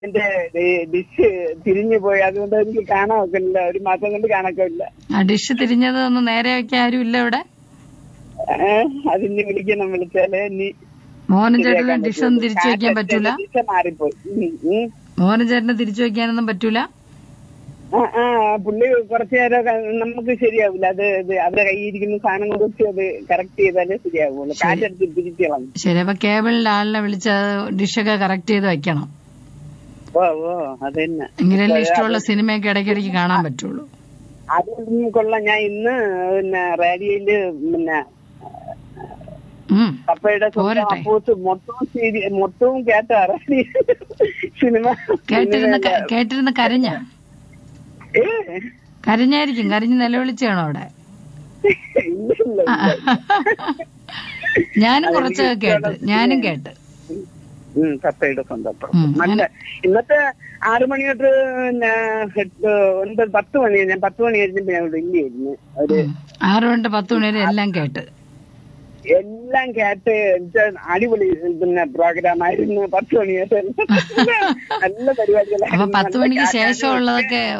എന്റെ ഡിഷ് തിരിഞ്ഞു പോയി അതുകൊണ്ട് എനിക്ക് കാണാൻ ഒക്കില്ല ഒരു മാസം കൊണ്ട് കാണാക്കില്ല ആ ഡിഷ് തിരിഞ്ഞത് ഒന്ന് നേരെ വെക്കാൻ ആരും ഇല്ല ഇവിടെ അതിന് വിളിക്കണം വിളിച്ചാലേ നീ മോഹനൻ ചേട്ടന് ഡിഷ് ഒന്നും തിരിച്ചു വെക്കാൻ പറ്റൂല ഡിഷ് മാറിപ്പോയി ഉം, ഉം. മോഹനൻ ചേട്ടന് തിരിച്ചു വെക്കാനൊന്നും പറ്റൂല ആ ആ പുള്ളി കുറച്ചു നേരം ക- നമുക്ക് ശരിയാവില്ല അത് ഇത് അവരുടെ കയ്യിരിക്കുന്ന സാധനം കൊണ്ട് വെച്ച് അത് കറക്റ്റ് ചെയ്താലേ ശരിയാവുള്ളൂ കാറ്റെടുത്ത് തിരിച്ചു കളഞ്ഞു ശരി അപ്പൊ കേബിളിന്റെ ആളിനെ വിളിച്ച് ഡിഷൊക്കെ കറക്റ്റ് ചെയ്ത് വെക്കണം ഓ ഓ അത് തന്നെ എങ്കിലല്ലേ ഇഷ്ടമുള്ള സിനിമയൊക്കെ ഇടയ്ക്കിടയ്ക്ക് കാണാൻ പറ്റുള്ളൂ അതൊന്നും കൊള്ളാം ഞാൻ ഇന്ന് പിന്നെ റേഡിയോയില് പിന്നെ ഉം കപ്പയുടെ സ്വന്തം പോരട്ടെ. അപ്പൂസ് മൊത്തവും സീരി മൊത്തവും കേട്ട റേഡിയോ സിനിമ കേട്ടിരുന്ന് ക- കേട്ടിരുന്ന് കരഞ്ഞ ഏ കരഞ്ഞായിരിക്കും കരഞ്ഞ് നിലവിളിച്ചാണോ അവിടെ ഇല്ല ഇല്ല ആ, ഞാനും കുറച്ചൊക്കെ കേട്ട് ഞാനും കേട്ട് ഉം, കപ്പയുടെ സ്വന്തം അപ്പം. ഉം, നല്ല ഇന്നത്തെ ആറു മണി തൊട്ട് പിന്നെ എട്ട് ഒൻപത് പത്ത് മണി ഞാൻ പത്ത് മണി കഴിഞ്ഞപ്പോ ഞാൻ ഇവിടെ ഇല്ലായിരുന്നു ഒരു ഉം. ആറ് തൊട്ട് പത്ത് മണി വരെ എല്ലാം കേട്ട് എല്ലാം കേട്ട് എന്നുവെച്ചാ അടിപൊളി പിന്നെ പ്രോഗ്രാം ആയിരുന്നു പത്ത് മണി വരെ നല്ല പരിപാടികളായിരുന്നു അപ്പൊ പത്ത് നല്ല മണിക്ക് കേൾക്കാനും ശേഷം ഉള്ളതൊക്കെ